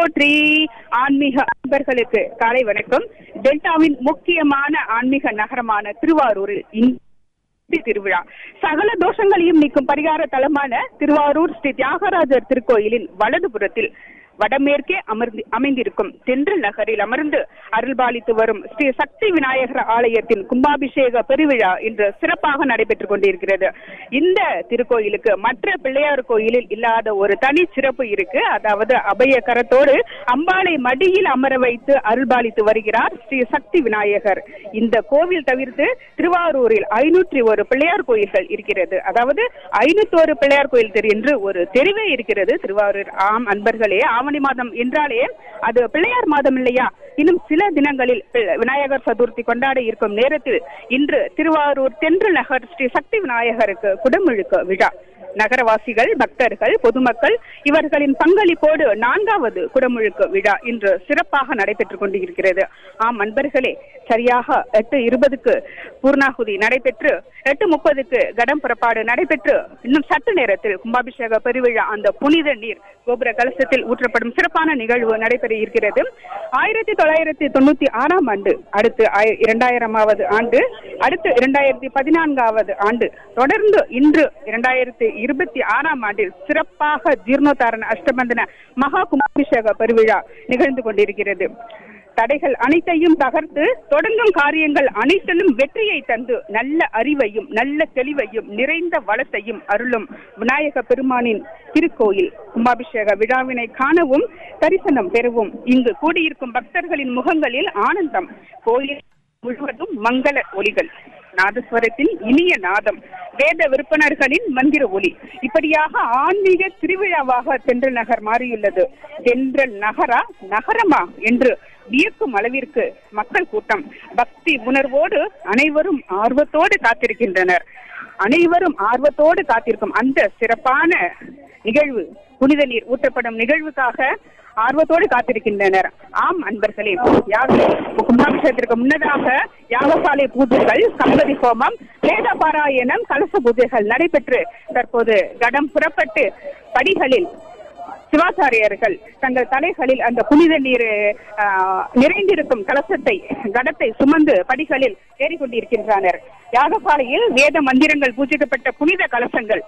three ஆன்மீக அன்பர்களுக்கு காலை வணக்கம் டெல்டாவின் முக்கியமான ஆன்மீக நகரமான திருவாரூரில் இந்த திருவிழா சகல தோஷங்களையும் நீக்கும் பரிகார தலமான திருவாரூர் ஸ்ரீ தியாகராஜர் திருக்கோயிலின் வலதுபுறத்தில் வடமேற்கே அமர்ந்து அமைந்திருக்கும் தென்றல் நகரில் அமர்ந்து அருள்பாலித்து வரும் ஸ்ரீ சக்தி விநாயகர் ஆலயத்தின் கும்பாபிஷேக பெருவிழா இன்று சிறப்பாக நடைபெற்றுக் கொண்டிருக்கிறது இந்த திருக்கோயிலுக்கு மற்ற பிள்ளையார் கோயிலில் இல்லாத ஒரு தனி சிறப்பு இருக்கு அதாவது அபய கரத்தோடு அம்பாளை மடியில் அமர வைத்து அருள்பாலித்து வருகிறார் ஸ்ரீ சக்தி விநாயகர் இந்த கோவில் தவிர்த்து திருவாரூரில் ஐநூற்றி ஒரு பிள்ளையார் கோயில்கள் இருக்கிறது அதாவது ஐநூத்தோரு பிள்ளையார் கோயில் தெரு என்று ஒரு தெருவே இருக்கிறது திருவாரூர் ஆம் அன்பர்களே ஆவணி மாதம் என்றாலே அது பிள்ளையார் மாதம் இல்லையா இன்னும் சில தினங்களில் பி- விநாயகர் சதுர்த்தி கொண்டாட இருக்கும் நேரத்தில் இன்று திருவாரூர் தென்றல் நகர் ஸ்ரீ சக்தி விநாயகருக்கு குடமுழுக்கு விழா நகரவாசிகள் பக்தர்கள் பொதுமக்கள் இவர்களின் பங்களிப்போடு நான்காவது குடமுழுக்கு விழா இன்று சிறப்பாக நடைபெற்றுக் கொண்டிருக்கிறது ஆம் அன்பர்களே சரியாக எட்டு இருபதுக்கு பூர்ணாகுதி நடைபெற்று எட்டு முப்பதுக்கு கடம் புறப்பாடு நடைபெற்று இன்னும் சற்று நேரத்தில் கும்பாபிஷேக பெருவிழா அந்த புனித நீர் கோபுர கலசத்தில் ஊற்றப்படும் சிறப்பான நிகழ்வு நடைபெற இருக்கிறது ஆயிரத்தி தொள்ளாயிரத்தி தொண்ணூத்தி ஆறாம் ஆண்டு அடுத்து ஆய- இரண்டாயிரமாவது ஆண்டு அடுத்து இரண்டாயிரத்தி பதினான்காவது ஆண்டு தொடர்ந்து இன்று இரண்டாயிரத்தி இருபத்தி ஆறாம் ஆண்டில் சிறப்பாக ஜீர்ணோத்தாரண அஷ்டபந்தன மகா கும்பாபிஷேக பெருவிழா நிகழ்ந்து கொண்டிருக்கிறது தடைகள் அனைத்தையும் தகர்த்து தொடங்கும் காரியங்கள் அனைத்திலும் வெற்றியை தந்து நல்ல அறிவையும் நல்ல தெளிவையும் நிறைந்த வளத்தையும் அருளும் விநாயக பெருமானின் திருக்கோயில் கும்பாபிஷேக விழாவினை காணவும் தரிசனம் பெறவும் இங்கு கூடியிருக்கும் பக்தர்களின் முகங்களில் ஆனந்தம் கோயில் முழுவதும் மங்கள ஒலிகள் நாதஸ்வரத்தின் இனிய நாதம் வேத விற்பனர்களின் மந்திர ஒலி இப்படியாக ஆன்மீக திருவிழாவாக தென்றல் நகர் மாறியுள்ளது தென்றல் நகரா நகரமா என்று வியக்கும் அளவிற்கு மக்கள் கூட்டம் பக்தி உணர்வோடு அனைவரும் ஆர்வத்தோடு காத்திருக்கின்றனர் அனைவரும் ஆர்வத்தோடு காத்திருக்கும் அந்த சிறப்பான நிகழ்வு புனித நீர் ஊற்றப்படும் நிகழ்வுக்காக ஆர்வத்தோடு காத்திருக்கின்றனர் ஆம் அன்பர்களே யாக கும்பாபிஷேகத்திற்கு முன்னதாக யாகசாலை பூஜைகள் கம்பதி ஹோமம் வேத பாராயணம் கலச பூஜைகள் நடைபெற்று தற்போது கடம் புறப்பட்டு படிகளில் சிவாச்சாரியர்கள் தங்கள் தலைகளில் அந்த புனித நீர் ஆ, நிறைந்திருக்கும் கலசத்தை கடத்தை சுமந்து படிகளில் ஏறிக்கொண்டிருக்கின்றனர் யாகசாலையில் வேத மந்திரங்கள் பூஜிக்கப்பட்ட புனித கலசங்கள்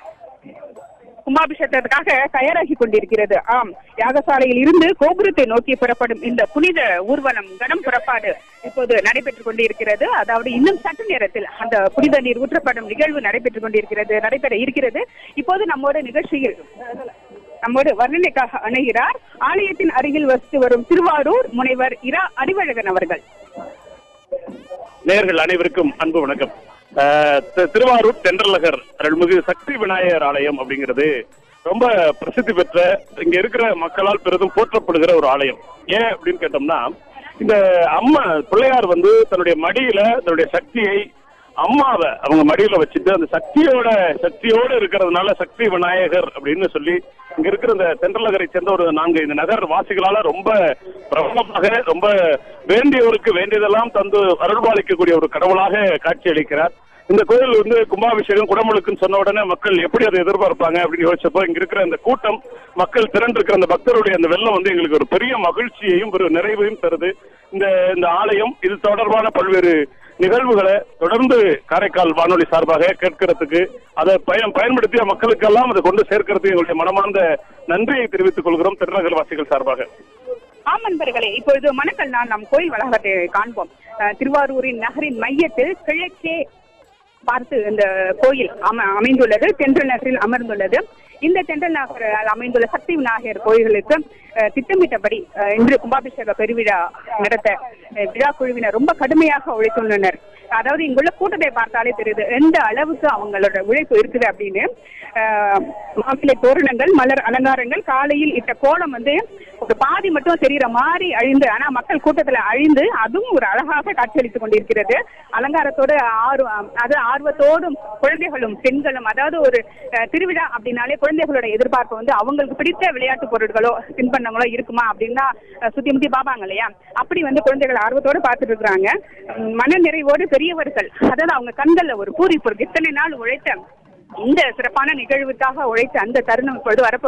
கும்பாபிஷேகத்திற்காக தயாராகி கொண்டிருக்கிறது ஆம் யாகசாலையில் இருந்து கோபுரத்தை நோக்கி புறப்படும் இந்த புனித ஊர்வலம் கடம் புறப்பாடு இப்போது நடைபெற்றுக் கொண்டிருக்கிறது அதாவது இன்னும் சற்று நேரத்தில் அந்த புனித நீர் ஊற்றப்படும் நிகழ்வு நடைபெற்றுக் கொண்டிருக்கிறது நடைபெற இருக்கிறது இப்போது நம்மோட நிகழ்ச்சியில் நம்மோடு வர்ணனைக்காக அணுகிறார் ஆலயத்தின் அருகில் வசித்து வரும் திருவாரூர் முனைவர் இரா அறிவழகன் அவர்கள் நேயர்கள் அனைவருக்கும் அன்பு வணக்கம் அஹ், தி- திருவாரூர் தென்றல் நகர் அருள்மிகு சக்தி விநாயகர் ஆலயம் அப்படிங்கிறது ரொம்ப பிரசித்தி பெற்ற இங்க இருக்கிற மக்களால் பெரிதும் போற்றப்படுகிற ஒரு ஆலயம் ஏன் அப்படின்னு கேட்டோம்னா இந்த அம்மா பிள்ளையார் வந்து தன்னுடைய மடியில தன்னுடைய சக்தியை அம்மாவை அவங்க மடியில வச்சுட்டு அந்த சக்தியோட சக்தியோட இருக்கிறதுனால சக்தி விநாயகர் அப்படின்னு சொல்லி இங்க இருக்கிற இந்த தென்றல் நகரை சேர்ந்த ஒரு நான்கு இந்த நகர் வாசிகளால ரொம்ப பிரபலமாக ரொம்ப வேண்டியவருக்கு வேண்டியதெல்லாம் தந்து அருள்பாலிக்கக்கூடிய ஒரு கடவுளாக காட்சி அளிக்கிறார் இந்த கோயில் வந்து கும்பாபிஷேகம் குடமுழுக்குன்னு சொன்ன உடனே மக்கள் எப்படி அதை எதிர்பார்ப்பாங்க அப்படின்னு யோசிச்சப்போ இங்க இருக்கிற இந்த கூட்டம் மக்கள் திரண்டிருக்கிற அந்த பக்தருடைய அந்த வெள்ளம் வந்து எங்களுக்கு ஒரு பெரிய மகிழ்ச்சியையும் ஒரு நிறைவையும் தருது இந்த இந்த ஆலயம் இது தொடர்பான பல்வேறு நிகழ்வுகளை தொடர்ந்து காரைக்கால் வானொலி சார்பாக கேட்கறதுக்கு அதை பயன் பயன்படுத்திய மக்களுக்கெல்லாம் அதை கொண்டு சேர்க்கறதுக்கு எங்களுடைய மனமார்ந்த நன்றியை தெரிவித்துக் கொள்கிறோம் திருநகர் வாசிகள் சார்பாக ஆம் அன்பர்களே இப்பொழுது மணக்கல் நான் நம் கோயில் வளாகத்தை காண்போம் அஹ், திருவாரூரின் நகரின் மையத்தில் கிழக்கே பார்த்து இந்த கோயில் அம- அமைந்துள்ளது தென்றல் நகரில் அமர்ந்துள்ளது இந்த தென்றல் நகரில் அமைந்துள்ள சக்தி விநாயகர் கோயில்களுக்கு அஹ், திட்டமிட்டபடி அஹ், இன்று கும்பாபிஷேக பெருவிழா நடத்த அஹ், விழா குழுவினர் ரொம்ப கடுமையாக உழைத்துள்ளனர் அதாவது இங்குள்ள கூட்டத்தை பார்த்தாலே தெரியுது எந்த அளவுக்கு அவங்களோட உழைப்பு இருக்குது அப்படின்னு அஹ், மாவிலை தோரணங்கள் மலர் அலங்காரங்கள் காலையில் இட்ட கோலம் வந்து ஒரு பாதி மட்டும் தெரிகிற மாதிரி அழிந்து ஆனா மக்கள் கூட்டத்துல அழிந்து அதுவும் ஒரு அழகாக காட்சியளித்துக் கொண்டிருக்கிறது அலங்காரத்தோடு ஆர்வ அது ஆர்வத்தோடும் குழந்தைகளும் பெண்களும் அதாவது ஒரு அஹ், திருவிழா அப்படின்னாலே குழந்தைகளோட எதிர்பார்ப்பு வந்து அவங்களுக்கு பிடித்த விளையாட்டு பொருட்களோ தின்பண்டங்களோ இருக்குமா அப்படின்னா அஹ், சுத்தி முத்தி பார்ப்பாங்க இல்லையா அப்படி வந்து குழந்தைகள் ஆர்வத்தோடு பார்த்துட்டு இருக்கிறாங்க உம், மன நிறைவோடு பெரியவர்கள் அதாவது அவங்க கண்கள்ல ஒரு பூரிப்பு இருக்கு இத்தனை நாள் உழைத்த இந்த சிறப்பான நிகழ்வுக்காக உழைத்த அந்த தருணம் இப்பொழுது வரப்போ